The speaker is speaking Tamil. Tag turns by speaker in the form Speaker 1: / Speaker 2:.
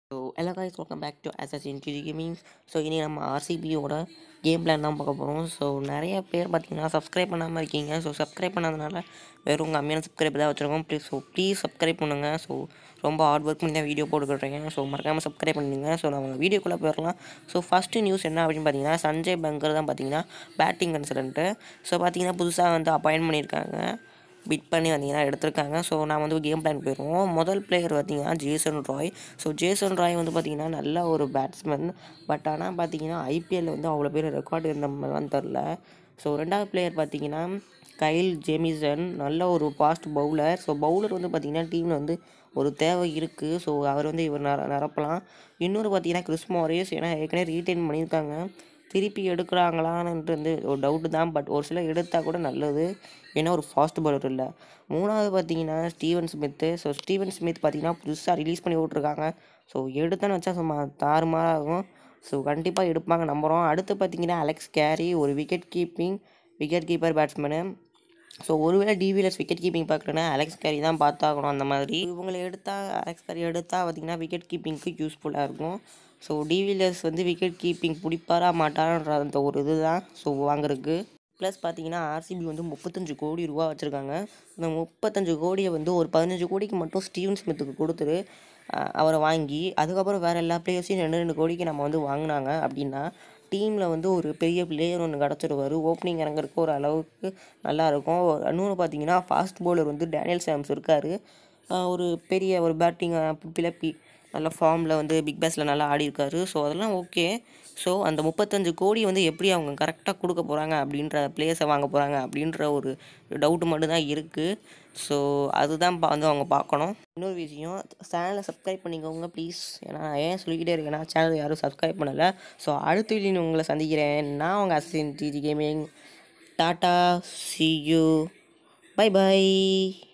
Speaker 1: ஸோ எல்லா guys welcome back to assassin DG gaming so இனி நம்ம ஆர்சிபியோட கேம் பிளான் தான் பார்க்க போகிறோம் ஸோ நிறைய பேர் பார்த்தீங்கன்னா சப்ஸ்கிரைப் பண்ணாமல் இருக்கீங்க ஸோ சப்ஸ்கிரைப் பண்ணாதனால வெறும் கம்மியான சப்ஸ்கிரைப் தான் வச்சுருக்கோம் ப்ளீஸ் ஸோ ப்ளீஸ் சப்ஸ்கிரைப் பண்ணுங்கள் ஸோ ரொம்ப ஹார்ட் ஒர்க் பண்ணி தான் வீடியோ போட்டுக்கிட்டுருக்கேன் ஸோ மறக்காமல் சப்ஸ்கிரைப் பண்ணிடுங்க ஸோ நம்ம வீடியோக்குள்ளே போயிடலாம் ஸோ ஃபஸ்ட்டு நியூஸ் என்ன அப்படின்னு பார்த்தீங்கன்னா சஞ்சய் பங்கர் தான் பார்த்தீங்கன்னா பேட்டிங் கன்சல்ட்டு ஸோ பார்த்தீங்கன்னா புதுசாக வந்து அப்பாயின்ட் பண்ணியிருக்காங்க பிட் பண்ணி வந்தீங்கன்னா எடுத்திருக்காங்க ஸோ நான் வந்து கேம் பிளான் போயிடுவோம் முதல் பிளேயர் பார்த்தீங்கன்னா Jason Roy so Jason Roy வந்து பார்த்தீங்கன்னா நல்ல ஒரு பேட்ஸ்மேன் பட் ஆனால் பார்த்தீங்கன்னா ஐபிஎல்ல வந்து அவ்வளோ பேர் ரெக்கார்டு இருந்த மாதிரிலாம் தெரில ஸோ ரெண்டாவது பிளேயர் பார்த்தீங்கன்னா கைல் ஜேமிசன் நல்ல ஒரு ஃபாஸ்ட் பவுலர் ஸோ பவுலர் வந்து பார்த்தீங்கன்னா டீமில் வந்து ஒரு தேவை இருக்குது ஸோ அவர் வந்து இவர் நிர நிரப்பலாம் இன்னொரு பார்த்தீங்கன்னா கிறிஸ் மாரிஸ் ஏன்னா ஏற்கனவே ரீட்டைன் பண்ணியிருக்காங்க திருப்பி எடுக்கிறாங்களான்ட்டு வந்து ஒரு டவுட்டு தான் பட் ஒரு சிலர் எடுத்தால் கூட நல்லது ஏன்னா ஒரு ஃபாஸ்ட் பவுலர் இல்லை மூணாவது பார்த்தீங்கன்னா Steven Smith so Steven Smith பார்த்தீங்கன்னா புதுசாக ரிலீஸ் பண்ணி விட்ருக்காங்க ஸோ எடுத்தான்னு வச்சா சும்மா தாறுமாறாகும் ஸோ கண்டிப்பாக எடுப்பாங்க நம்புகிறோம் அடுத்து பார்த்தீங்கன்னா அலெக்ஸ் கேரி ஒரு wicket keeping wicket keeper batsman so ஒருவேளை டிவிஎல்எஸ் விக்கெட் கீப்பிங் பார்க்குறேன்னா அலெக்ஸ் கேரி தான் பார்த்தாகணும் அந்த மாதிரி இவங்களை எடுத்தால் அலெக்ஸ் கேரி எடுத்தால் பார்த்தீங்கன்னா விக்கெட் கீப்பிங்க்கு யூஸ்ஃபுல்லாக இருக்கும் ஸோ டிவிஎல்எஸ் வந்து விக்கெட் கீப்பிங் பிடிப்பாரா மாட்டாரான்ற அந்த ஒரு இது தான் ஸோ வாங்குறதுக்கு ப்ளஸ் பார்த்தீங்கன்னா ஆர்சிபி வந்து முப்பத்தஞ்சு கோடி ரூபா வச்சுருக்காங்க இந்த முப்பத்தஞ்சு கோடியை வந்து ஒரு பதினஞ்சு கோடிக்கு மட்டும் ஸ்டீவன் ஸ்மித்துக்கு கொடுத்துரு அஹ், அவரை வாங்கி அதுக்கப்புறம் வேறு எல்லா பிளேயர்ஸையும் ரெண்டு ரெண்டு கோடிக்கு நம்ம வந்து வாங்கினாங்க அப்படின்னா டீமில் வந்து ஒரு பெரிய பிளேயர் ஒன்று கிடச்சிருவார் ஓப்பனிங் இறங்குறதுக்கு ஒரு அளவுக்கு நல்லா இருக்கும் இன்னொன்று பார்த்தீங்கன்னா ஃபாஸ்ட் பவுலர் வந்து டேனியல் சாம்ஸ் இருக்கார் ஒரு பெரிய ஒரு பேட்டிங் பிளப்பி நல்ல ஃபார்மில் வந்து பிக் பேஸில் நல்லா ஆடி இருக்காரு ஸோ அதெல்லாம் ஓகே ஸோ அந்த முப்பத்தஞ்சு கோடி வந்து எப்படி அவங்க கரெக்டாக கொடுக்க போகிறாங்க அப்படின்ற பிளேயர்ஸை வாங்க போகிறாங்க அப்படின்ற ஒரு டவுட் மட்டும் தான் இருக்குது ஸோ அதுதான் பா- வந்து அவங்க பார்க்கணும் இன்னொரு விஷயம் சேனலை சப்ஸ்கிரைப் பண்ணிக்கோங்க ப்ளீஸ் ஏன்னா நான் ஏன் சொல்லிக்கிட்டே இருக்கேன்னா சேனல் யாரும் சப்ஸ்கிரைப் பண்ணலை ஸோ அடுத்த வீடியோ உங்களை சந்திக்கிறேன் நான் உங்கள் assistant DG gaming tata see you bye by